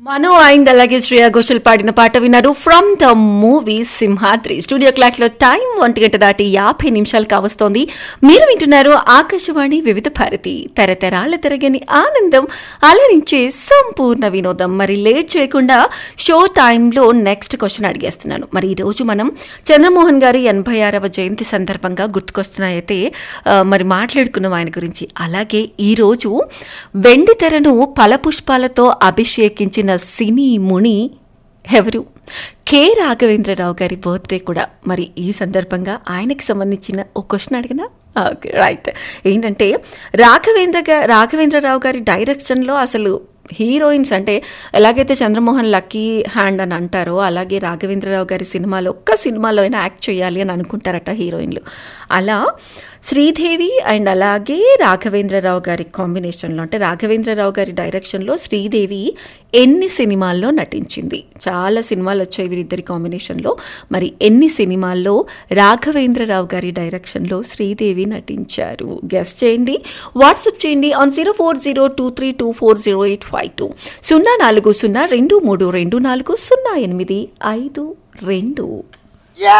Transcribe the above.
మను and అలాగే శ్రేయా ఘోషల్ పాడిన పాట విన్నారు from the movie Simhadri studio clock లో టైం ఒంటి గంట దాటి యాభై నిమిషాలు కావస్తోంది మీరు వింటున్నారు ఆకాశవాణి వివిధ భారతి తరతరాల తిరగని ఆనందం అలరించే సంపూర్ణ వినోదం మరి లేట్ చేయకుండా షో టైంలో నెక్స్ట్ క్వశ్చన్ అడిగేస్తున్నాను మరి ఈ రోజు మనం చంద్రమోహన్ గారి ఎనభై ఆరవ జయంతి సందర్భంగా గుర్తుకొస్తున్నాయితే ఆ, మరి మాట్లాడుకున్నాం ఆయన గురించి అలాగే ఈ రోజు వెండి తెరను ఫలపుష్పాలతో అభిషేకించిన సినీ ముని ఎవరు కె రాఘవేంద్రరావు గారి బర్త్డే కూడా మరి ఈ సందర్భంగా ఆయనకి సంబంధించిన ఒక క్వశ్చన్ అడిగినా ఓకే రైట్ ఏంటంటే రాఘవేంద్ర గా రాఘవేంద్రరావు గారి డైరెక్షన్లో అసలు హీరోయిన్స్ అంటే ఎలాగైతే చంద్రమోహన్ లక్కీ హ్యాండ్ అని అంటారో అలాగే రాఘవేంద్రరావు గారి సినిమాలో ఒక్క సినిమాలో అయినా యాక్ట్ చేయాలి అని అనుకుంటారట హీరోయిన్లు అలా శ్రీదేవి అండ్ అలాగే రాఘవేంద్రరావు గారి కాంబినేషన్లో అంటే రాఘవేంద్రరావు గారి డైరెక్షన్లో శ్రీదేవి ఎన్ని సినిమాల్లో నటించింది చాలా సినిమాలు వచ్చాయి వీరిద్దరి కాంబినేషన్లో మరి ఎన్ని సినిమాల్లో రాఘవేంద్రరావు గారి డైరెక్షన్లో శ్రీదేవి నటించారు గెస్ట్ చేయండి వాట్సాప్ చేయండి on zero four zero two three two four zero eight five two సున్నా నాలుగు సున్నా రెండు మూడు రెండు నాలుగు సున్నా ఎనిమిది ఐదు రెండు